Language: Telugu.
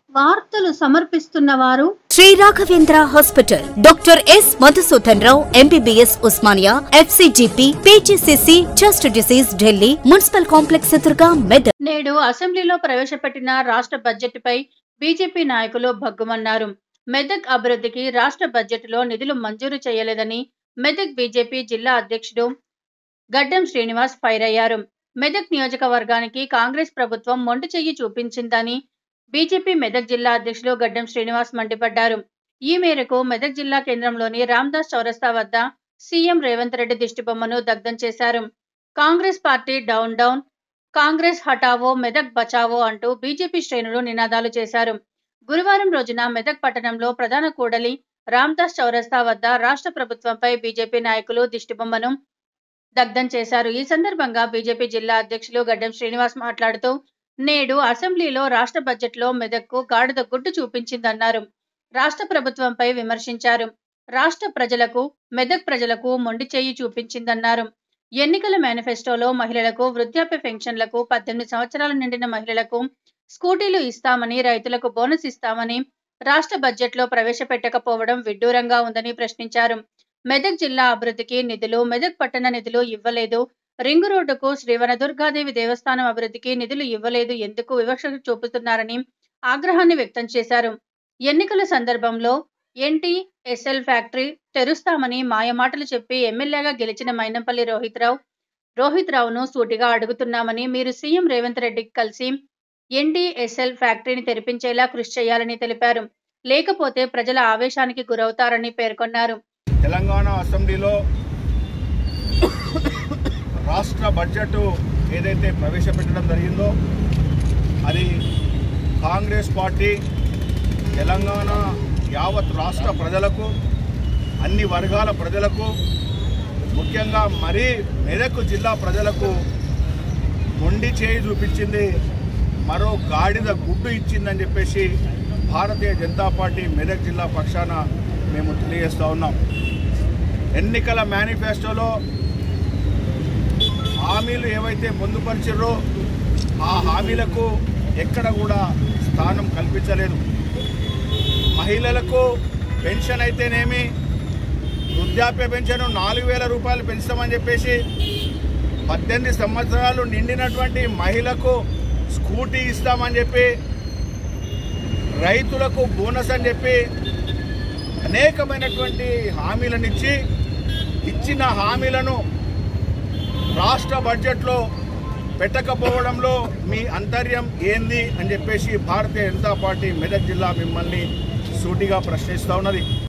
వార్తలు సమర్పిస్తున్న వారు Shri Raghavendra hospital doctor S Madhusudan Rao MBBS Osmania FCGP PGCC chest disease Delhi municipal complex ఎదురుగా మెదక్ నేడు అసెంబ్లీలో ప్రవేశపెట్టిన రాష్ట్ర బడ్జెట్పై బీజేపీ నాయకులు భగ్గుమన్నారు మెదక్ అభివృద్ధికి రాష్ట్ర బడ్జెట్లో నిధులు మంజూరు చేయలేదని మెదక్ బీజేపీ జిల్లా అధ్యక్షుడు గడ్డం శ్రీనివాస్ ఫైర్ అయ్యారు మెదక్ నియోజకవర్గానికి కాంగ్రెస్ ప్రభుత్వం మొండి చెయ్యి చూపించిందని బీజేపీ మెదక్ జిల్లా అధ్యక్షులు గడ్డం శ్రీనివాస్ మండిపడ్డారు ఈ మేరకు మెదక్ జిల్లా కేంద్రంలోని రామ్దాస్ చౌరస్తా వద్ద సీఎం రేవంత్ రెడ్డి దిష్టిబొమ్మను దగ్ధం చేశారు Congress party down down Congress హటావో మెదక్ బచావో అంటూ బీజేపీ శ్రేణులు నినాదాలు చేశారు గురువారం రోజున మెదక్ పట్టణంలో ప్రధాన కూడలి రామ్దాస్ చౌరస్తా వద్ద రాష్ట్ర ప్రభుత్వంపై బీజేపీ నాయకులు దిష్టిబొమ్మను దగ్ధం చేశారు ఈ సందర్భంగా బీజేపీ జిల్లా అధ్యక్షులు గడ్డం శ్రీనివాస్ మాట్లాడుతూ నేడు అసెంబ్లీలో రాష్ట్ర బడ్జెట్లో మెదక్కు గాడిద గుడ్డు చూపించిందన్నారు రాష్ట్ర ప్రభుత్వంపై విమర్శించారు రాష్ట్ర ప్రజలకు మెదక్ ప్రజలకు మొండి చేయి చూపించిందన్నారు ఎన్నికల మేనిఫెస్టోలో మహిళలకు వృద్ధాప్య పెన్షన్లకు పద్దెనిమిది సంవత్సరాలు నిండిన మహిళలకు స్కూటీలు ఇస్తామని రైతులకు బోనస్ ఇస్తామని రాష్ట్ర బడ్జెట్లో ప్రవేశపెట్టకపోవడం విడ్డూరంగా ఉందని ప్రశ్నించారు మెదక్ జిల్లా అభివృద్ధికి నిధులు మెదక్ పట్టణ నిధులు ఇవ్వలేదు రింగు రోడ్డుకు శ్రీ వనదుర్గాదేవి దేవస్థానం అభివృద్ధికి నిధులు ఇవ్వలేదు ఎందుకు వివక్ష చూపుతున్నారని ఆగ్రహాన్ని వ్యక్తం చేశారు ఎన్నికల సందర్భంలో ఎన్టీ ఎస్ఎల్ ఫ్యాక్టరీ తెరుస్తామని మాయమాటలు చెప్పి ఎమ్మెల్యేగా గెలిచిన మైనంపల్లి రోహిత్ రావు రోహిత్ రావును సూటిగా అడుగుతున్నామని మీరు సీఎం రేవంత్ రెడ్డికి కలిసి ఎన్డీఎస్ఎల్ ఫ్యాక్టరీని తెరిపించేలా కృషి చేయాలని తెలిపారు లేకపోతే ప్రజల ఆవేశానికి గురవుతారని పేర్కొన్నారు తెలంగాణ అసెంబ్లీలో రాష్ట్ర బడ్జెట్ ఏదైతే ప్రవేశపెట్టడం జరిగిందో అది కాంగ్రెస్ పార్టీ తెలంగాణ యావత్ రాష్ట్ర ప్రజలకు అన్ని వర్గాల ప్రజలకు ముఖ్యంగా మరీ మెదక్ జిల్లా ప్రజలకు మొండి చేయి చూపించింది మరో గాడిద గుడ్డు ఇచ్చిందని చెప్పేసి భారతీయ జనతా పార్టీ మెదక్ జిల్లా పక్షాన మేము తెలియజేస్తూ ఉన్నాం ఎన్నికల మేనిఫెస్టోలో హామీలు ఏవైతే పొందుపరిచారో ఆ హామీలకు ఎక్కడ కూడా స్థానం కల్పించలేదు మహిళలకు పెన్షన్ అయితేనేమి వృద్ధాప్య పెన్షన్ నాలుగు వేల రూపాయలు పెంచుతామని చెప్పేసి పద్దెనిమిది సంవత్సరాలు నిండినటువంటి మహిళకు స్కూటీ ఇస్తామని చెప్పి రైతులకు బోనస్ అని చెప్పి అనేకమైనటువంటి హామీలను ఇచ్చి ఇచ్చిన హామీలను రాష్ట్ర బడ్జెట్లో పెట్టకపోవడంలో మీ అంతర్యం ఏంది అని చెప్పేసి భారతీయ జనతా పార్టీ మెదక్ జిల్లా మిమ్మల్ని సూటిగా ప్రశ్నిస్తూ ఉన్నది